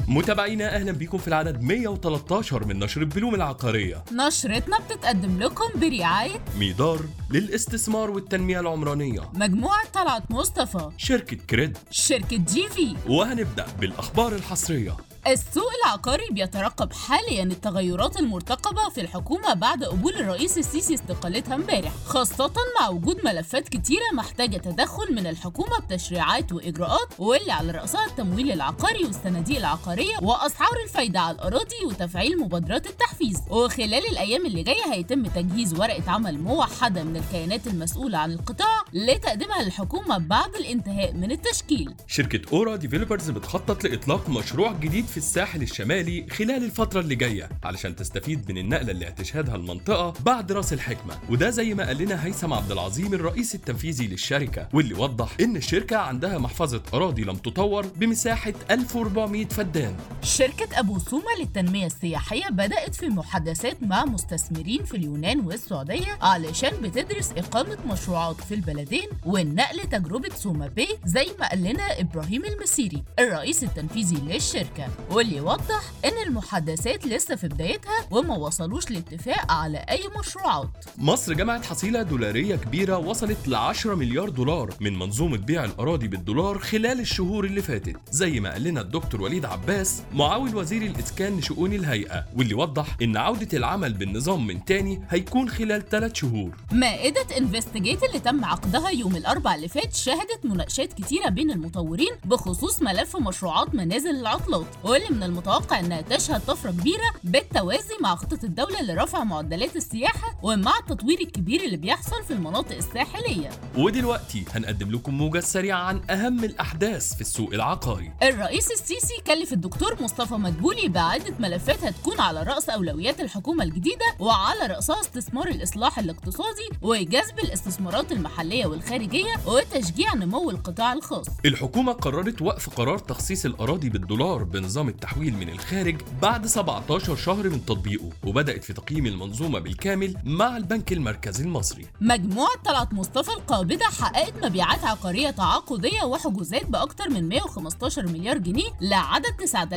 متابعينا اهلا بيكم في العدد 113 من نشر بلوم العقاريه نشرتنا بتتقدم لكم برعاية ميدار للاستثمار والتنميه العمرانيه مجموعة طلعت مصطفى شركه كريد شركة جي في وهنبدا بالاخبار الحصريه السوق العقاري بيترقب حاليا التغيرات المرتقبة في الحكومة بعد قبول الرئيس السيسي استقالتها امبارح خاصة مع وجود ملفات كتيرة محتاجة تدخل من الحكومة بتشريعات وإجراءات واللي على رأسها التمويل العقاري والصناديق العقارية وأسعار الفايدة على الأراضي وتفعيل مبادرات التحفيز وخلال الأيام اللي جاية هيتم تجهيز ورقة عمل موحدة من الكيانات المسؤولة عن القطاع لتقديمها للحكومة بعد الانتهاء من التشكيل شركة أورا ديفلوبرز بتخطط لإطلاق مشروع جديد في الساحل الشمالي خلال الفترة اللي جاية علشان تستفيد من النقلة اللي هتشهدها المنطقة بعد راس الحكمة وده زي ما قال لنا هيثم عبد العظيم الرئيس التنفيذي للشركة واللي وضح إن الشركة عندها محفظة أراضي لم تطور بمساحة 1400 فدان شركة أبو سومة للتنمية السياحية بدأت في محادثات مع مستثمرين في اليونان والسعودية علشان بتدرس إقامة مشروعات في البلدين والنقل تجربة سوما بي زي ما قال لنا إبراهيم المسيري الرئيس التنفيذي للشركة واللي وضح إن المحادثات لسه في بدايتها وما وصلوش لاتفاق على أي مشروعات مصر جمعت حصيلة دولارية كبيرة وصلت ل 10 مليار دولار من منظومة بيع الأراضي بالدولار خلال الشهور اللي فاتت زي ما قال لنا الدكتور وليد عباس معاون وزير الإسكان لشؤون الهيئة واللي وضح إن عودة العمل بالنظام من تاني هيكون خلال 3 شهور مائدة انفستيجيت اللي تم عقدها يوم الأربع اللي فات شهدت مناقشات كتيرة بين المطورين بخصوص ملف مشروعات منازل العطلات واللي من المتوقع إنها تشهد طفرة كبيرة بالتوازي مع خطة الدولة لرفع معدلات السياحة ومع التطوير الكبير اللي بيحصل في المناطق الساحلية ودلوقتي هنقدم لكم موجز سريع عن أهم الأحداث في السوق العقاري الرئيس السيسي كلف الدكتور مصطفى مدبولي بعدة ملفات هتكون على رأس أولويات الحكومة الجديدة وعلى رأسها استثمار الإصلاح الاقتصادي وجذب الاستثمارات المحلية والخارجية وتشجيع نمو القطاع الخاص الحكومة قررت وقف قرار تخصيص الأراضي بالدولار بنظام التحويل من الخارج بعد 17 شهر من تطبيقه وبدأت في تقييم المنظومة بالكامل مع البنك المركزي المصري مجموعة طلعت مصطفى القابضة حققت مبيعات عقارية تعاقدية وحجوزات بأكثر من 115 مليار جنيه لعدد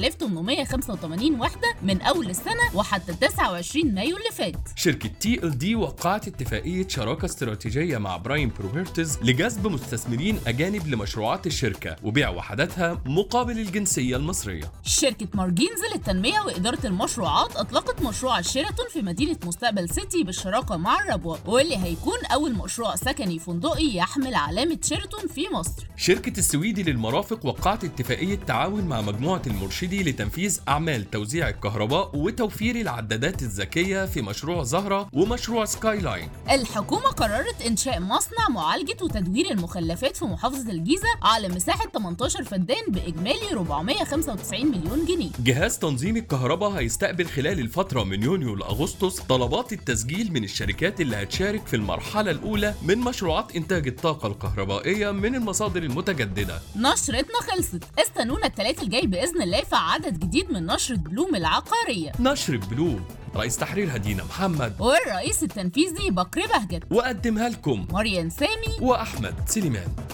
9885 وحدة من أول السنة وحتى 29 مايو اللي فات شركة تي ال دي وقعت اتفاقية شراكة استراتيجية مع برايم بروبرتز لجذب مستثمرين أجانب لمشروعات الشركة وبيع وحداتها مقابل الجنسية المصرية شركة مارجينز للتنمية وإدارة المشروعات أطلقت مشروع الشيراتون في مدينة مستقبل سيتي بالشراكة مع الربوة واللي هيكون أول مشروع سكني فندقي يحمل علامة شيراتون في مصر شركة السويدي للمرافق وقعت اتفاقية تعاون مع مجموعة المرشدي لتنفيذ أعمال توزيع الكهرباء وتوفير العدادات الذكية في مشروع زهرة ومشروع سكاي لاين الحكومة قررت إنشاء مصنع معالجة وتدوير المخلفات في محافظة الجيزة على مساحة 18 فدان بإجمالي 495 مليون جنيه جهاز تنظيم الكهرباء هيستقبل خلال الفترة من يونيو لأغسطس طلبات التسجيل من الشركات اللي هتشارك في المرحلة الأولى من مشروعات إنتاج الطاقة الكهربائية من المصادر المتجددة نشرتنا خلصت استنونا التلات الجاي بإذن الله في عدد جديد من نشرة بلوم العقارية نشر بلوم رئيس تحرير هدينا محمد والرئيس التنفيذي بكر بهجت وقدمها لكم مريم سامي وأحمد سليمان